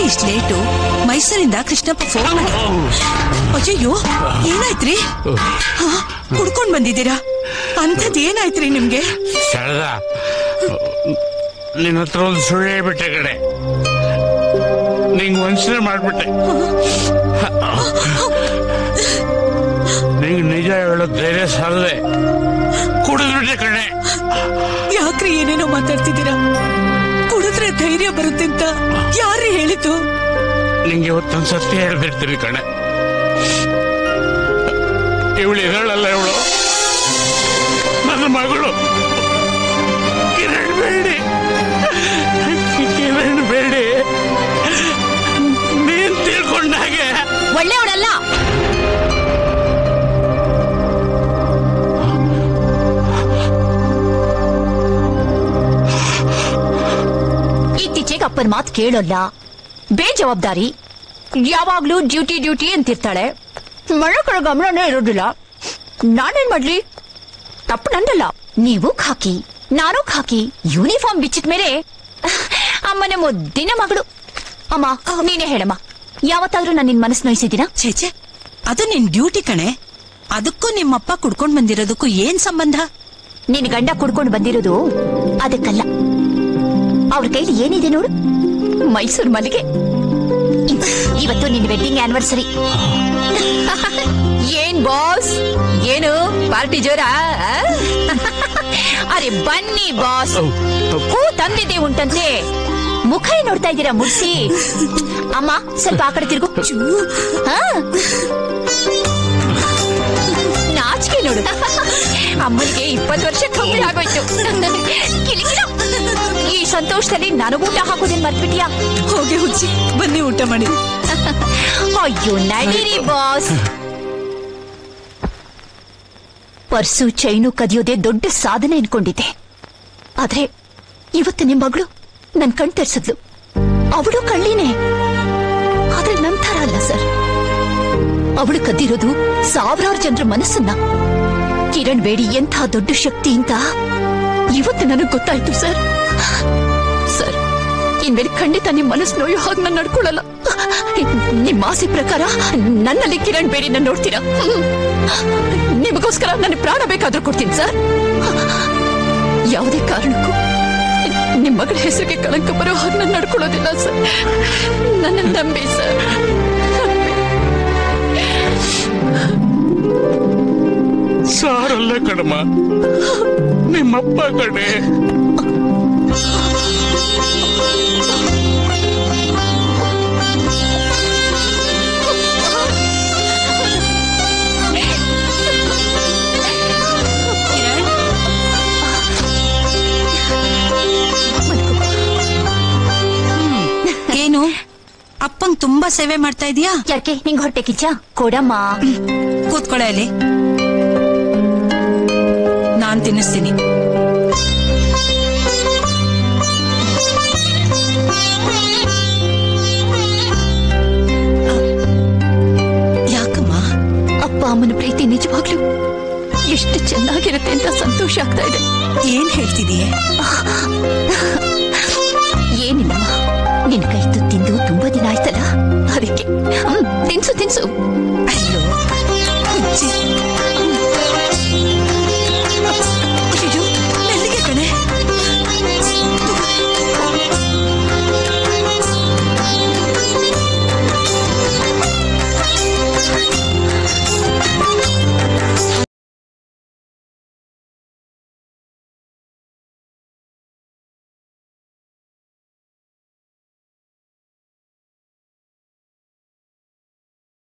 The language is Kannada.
ಇಷ್ಟ ಲೇಟು ಮೈಸೂರಿಂದ ಕೃಷ್ಣಪ್ಪ ಫೋನ್ ಮಾಡಿ ಅಯ್ಯೋ ಏನಾಯ್ತ್ರಿ ಹಾ, ಕುಡ್ಕೊಂಡ್ ಬಂದಿದ್ದೀರಾ ಅಂಥದ್ ಏನಾಯ್ತ್ರಿ ನಿಮ್ಗೆ ಶಾರದ ನಿನ್ನ ಹತ್ರ ಒಂದು ಸುಳ್ಳು ಹೇಳ್ಬಿಟ್ಟೆ ಕಡೆ ನಿಂಗೆ ವಂಚನೆ ಮಾಡ್ಬಿಟ್ಟೆ ನಿಂಗೆ ನಿಜ ಹೇಳೋ ಧೈರ್ಯ ಸಾಲದೆ ಕುಡಿದ್ಬಿಟ್ಟೆ ಕಣೆ ಯಾಕ್ರಿ ಏನೇನೋ ಮಾತಾಡ್ತಿದ್ದೀರಾ ಕುಡಿದ್ರೆ ಧೈರ್ಯ ಬರುತ್ತೆ ಅಂತ ಯಾರು ಹೇಳಿದ್ದು ನಿಂಗೆ ಇವತ್ತೊಂದು ಸತ್ಯ ಹೇಳ್ಬಿಡ್ತೀನಿ ಕಣೆ ಇವಳು ಇರಳಲ್ಲ ಇವಳು ನನ್ನ ಮಗಳು ಕಿರಣ್ ಬೇಡಿ ಕಿರಣ್ ಬೇಡಿ ನೀನ್ ತಿಳ್ಕೊಂಡಾಗೆ ಒಳ್ಳೆಯವಳಲ್ಲ ಇತ್ತೀಚೆಗೆ ಅಪ್ಪನ ಮಾತು ಕೇಳೋಲ್ಲ ಬೇಜವಾಬ್ದಾರಿ ಯಾವಾಗ್ಲೂ ಡ್ಯೂಟಿ ಡ್ಯೂಟಿ ಅಂತಿರ್ತಾಳೆ ಮಳೆ ಕಡೆ ಗಮನನೇ ಇರೋದಿಲ್ಲ ನಾನೇನ್ ಮಾಡ್ಲಿ ತಪ್ಪು ನಂದಲ್ಲ ನೀವು ಖಾಕಿ ನಾನು ಖಾಕಿ ಯೂನಿಫಾರ್ಮ್ ಬಿಚ್ಚಿದ ಮೇಲೆ ಅಮ್ಮನ ಮುದ್ದಿನ ಮಗಳು ಅಮ್ಮ ನೀನೇ ಹೇಳಮ್ಮ ಯಾವತ್ತಾದ್ರೂ ನಾನು ನಿನ್ ಮನಸ್ಸು ನೋಯಿಸಿದ್ದೀನ ಛೇಚೆ ಅದು ನಿನ್ ಡ್ಯೂಟಿ ಕಣೆ ಅದಕ್ಕೂ ನಿಮ್ಮಪ್ಪ ಕುಡ್ಕೊಂಡ್ ಬಂದಿರೋದಕ್ಕೂ ಏನ್ ಸಂಬಂಧ ನಿನ್ ಗಂಡ ಕುಡ್ಕೊಂಡು ಬಂದಿರೋದು ಅದಕ್ಕಲ್ಲ ಅವ್ರ ಕೈಲಿ ಏನಿದೆ ನೋಡು ಮೈಸೂರು ಮಲ್ಲಿಗೆ ಇವತ್ತು ನಿನ್ ವೆಡ್ಡಿಂಗ್ ಆನಿವರ್ಸರಿ ಏನ್ ಬಾಸ್ ಏನು ಪಾರ್ಟಿ ಜೋರ ಅರೆ ಬನ್ನಿ ಬಾಸ್ ಹೂ ತಂದಿದ್ದೆ ಉಂಟಂತೆ ಮುಖ ಏನ್ ನೋಡ್ತಾ ಇದ್ದೀರಾ ಮುಡ್ಸಿ ಅಮ್ಮ ಸ್ವಲ್ಪ ಆ ಕಡೆ ತಿರುಗು ಹಾ ನಾಚಿಕೆ ನೋಡು ಅಮ್ಮನಿಗೆ ಇಪ್ಪತ್ತು ವರ್ಷ ಕಮ್ಮಿ ಆಗೋಯ್ತು ಕಿಲಿಕಿಲ. ಈ ಸಂತೋಷದಲ್ಲಿ ನನಗೂಟ ಹಾಕೋದೇನ್ ಮರ್ತ್ಬಿಟ್ಟಿಯಾ ಹೋಗಿ ಹುಚ್ಚಿ ಬನ್ನಿ ಊಟ ಮಾಡಿ ಅಯ್ಯೋ ನಡೀರಿ ಬಾಸ್ ಪರ್ಸು ಚೈನು ಕದಿಯೋದೇ ದೊಡ್ಡ ಸಾಧನೆ ಅನ್ಕೊಂಡಿದ್ದೆ ಆದ್ರೆ ಇವತ್ತು ನಿಮ್ ಮಗಳು ನನ್ ಕಣ್ ತೆರ್ಸಿದ್ಲು ಅವಳು ಕಳ್ಳಿನೇ ಆದ್ರೆ ನನ್ ಥರ ಅಲ್ಲ ಸರ್ ಅವಳು ಕದ್ದಿರೋದು ಸಾವಿರಾರು ಜನರ ಮನಸ್ಸನ್ನ ಕಿರಣ್ ಬೇಡಿ ಎಂಥ ದೊಡ್ಡ ಶಕ್ತಿ ಅಂತ ಇವತ್ತು ನನಗ್ ಗೊತ್ತಾಯ್ತು ಸರ್ ಸರ್ ಇನ್ಮೇಲೆ ಖಂಡಿತ ನಿಮ್ ಮನಸ್ಸು ನೋಯೋ ಹಾಗೆ ನಾನು ನಡ್ಕೊಳ್ಳಲ್ಲ ನಿಮ್ ಆಸೆ ಪ್ರಕಾರ ನನ್ನಲ್ಲಿ ಕಿರಣ್ ಬೇಡಿ ನಾನು ನೋಡ್ತೀರಾ ನಿಮಗೋಸ್ಕರ ನನ್ನ ಪ್ರಾಣ ಬೇಕಾದ್ರೂ ಕೊಡ್ತೀನಿ ಸರ್ ಯಾವುದೇ ಕಾರಣಕ್ಕೂ ನಿಮ್ ಮಗಳ ಹೆಸರಿಗೆ ಕಳಂಕ ಬರೋ ಹಾಗೆ ನಾನು ನಡ್ಕೊಳ್ಳೋದಿಲ್ಲ ಸರ್ ನನ್ನ ನಂಬಿ ಸರ್ ಸಾರಲ್ಲ ಕಣಮ್ಮ ನಿಮ್ಮಪ್ಪ ಕಣೆ ಏನು ಅಪ್ಪಂಗ್ ತುಂಬಾ ಸೇವೆ ಮಾಡ್ತಾ ಇದೀಯಾ ಯಾಕೆ ನಿಂಗ್ ಹೊಟ್ಟೆ ಕಿಚ್ಚ ಕೊಡಮ್ಮ ಕೂತ್ಕೊಳ್ಳ ಇಲ್ಲಿ ನಾನ್ ತಿನ್ನಿಸ್ತೀನಿ ಯಾಕಮ್ಮ ಅಪ್ಪ ಅಮ್ಮನ ಪ್ರೀತಿ ನಿಜವಾಗ್ಲೂ ಎಷ್ಟು ಚೆನ್ನಾಗಿರುತ್ತೆ ಅಂತ ಸಂತೋಷ ಆಗ್ತಾ ಇದೆ ಏನ್ ಹೇಳ್ತಿದೀಯ